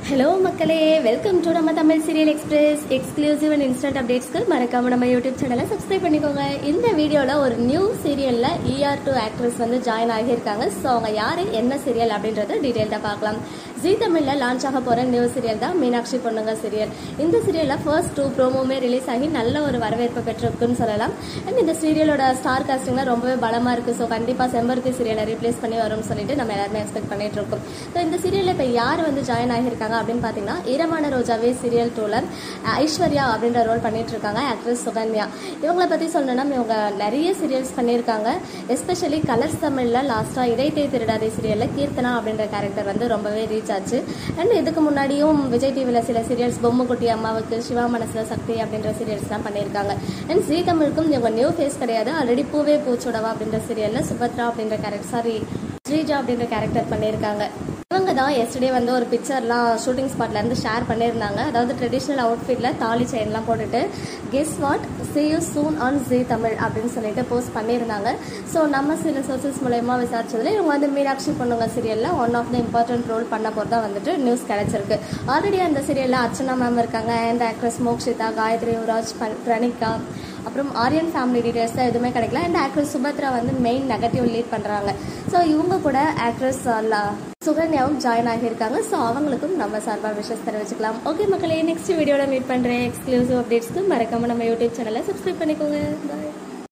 hello மக்களே welcome to நம்ம Tamil serial express exclusive and instant அப்டேட்ஸ்க்கு மறக்காம நம்ம யூடியூப் சேனலை சப்ஸ்கிரைப் பண்ணிக்கோங்க இந்த வீடியோவில் ஒரு நியூ சீரியலில் இஆர் டூ ஆக்ட்ரஸ் வந்து ஜாயின் ஆகியிருக்காங்க ஸோ அவங்க யார் என்ன சீரியல் அப்படின்றத டீட்டெயில்டாக பார்க்கலாம் ஜி தமிழில் லான்ச் ஆக போகிற நியூ சீரியல் தான் மீனாட்சி பொண்ணுங்க சீரியல் இந்த சீரியலில் ஃபர்ஸ்ட் டூ ப்ரோமோமே ரிலீஸ் ஆகி நல்ல ஒரு வரவேற்பு பெற்றிருக்குன்னு சொல்லலாம் அண்ட் இந்த சீரியலோட ஸ்டார் காஸ்டிங்லாம் ரொம்பவே பலமாக இருக்குது ஸோ கண்டிப்பாக செம்பருத்தி சீரியலை ரீப்ளேஸ் பண்ணி வரும்னு சொல்லிட்டு நம்ம எல்லாருமே எக்ஸ்பெக்ட் பண்ணிட்டு இருக்கோம் ஸோ இந்த சீரியலில் இப்போ யார் வந்து ஜாயின் ஆகியிருக்காங்க அப்படின்னு பார்த்தீங்கன்னா ஈரமான ரோஜாவே சீரியல் டூலர் ஐஸ்வர்யா அப்படின்ற ரோல் பண்ணிட்டு இருக்காங்க ஆக்ட்ரஸ் சுகன்யா இவங்களை பற்றி சொல்லணும்னா இவங்க நிறைய சீரியல்ஸ் பண்ணியிருக்காங்க எஸ்பெஷலி கலர்ஸ் தமிழில் லாஸ்ட்டாக இடைத்தே திருடாதே சீரியலில் கீர்த்தனா அப்படின்ற கேரக்டர் வந்து ரொம்பவே ரீச் ஆச்சு அண்ட் இதுக்கு முன்னாடியும் விஜய் டிவியில் சில சீரியல்ஸ் பொம்முக்குட்டி அம்மாவுக்கு சிவா மனசுல சக்தி அப்படின்ற சீரியல்ஸ்லாம் பண்ணியிருக்காங்க அண்ட் ஜி தமிழுக்கும் இவங்க நியூ ஃபேஸ் கிடையாது ஆல்ரெடி பூவே பூச்சுடவா அப்படின்ற சீரியலில் சுபத்ரா அப்படின்ற கேரக்டர் சாரி ஸ்ரீஜா அப்படின்ற கேரக்டர் பண்ணியிருக்காங்க இவங்க தான் எஸ்டே வந்து ஒரு பிக்சர்லாம் ஷூட்டிங் ஸ்பாட்ல இருந்து ஷேர் பண்ணியிருந்தாங்க அதாவது ட்ரெடிஷ்னல் அவுட்ஃபிட்ல தாலி செயின்லாம் போட்டுட்டு guess what see you soon on Zee Tamil அப்படின்னு சொல்லிட்டு போஸ்ட் பண்ணியிருந்தாங்க ஸோ நம்ம சில சோர்சஸ் மூலயமா விசாரிச்சதுல இவங்க வந்து மீனாட்சி பொண்ணுங்க சீரியல்ல one of the important role பண்ண போகிறதா வந்துட்டு நியூஸ் கிடைச்சிருக்கு ஆல்ரெடி அந்த சீரியல்ல அர்ச்சனா மேம் இருக்காங்க அண்ட் ஆக்ட்ரஸ் மோக்ஷிதா காயத்ரி யுவராஜ் ப- பிரணிகா அப்புறம் ஆரியன் ஃபேமிலி டீடைல்ஸ் தான் எதுவுமே கிடைக்கல அண்ட் ஆக்ட்ரஸ் சுபத்ரா வந்து மெயின் நெகட்டிவ் லீட் பண்ணுறாங்க ஸோ இவங்க கூட ஆக்ட்ரஸ் சுகன்யாவும் ஜாயின் ஆகியிருக்காங்க ஸோ அவங்களுக்கும் நம்ம சார்பாக விஷஸ் தெரிவிச்சுக்கலாம் ஓகே மக்களே நெக்ஸ்ட் வீடியோவில் மீட் பண்ணுறேன் எக்ஸ்க்ளூசிவ் அப்டேட்ஸ்க்கு மறக்காம நம்ம யூடியூப் சேனலை சப்ஸ்கிரைப் பண்ணிக்கோங்க பாய்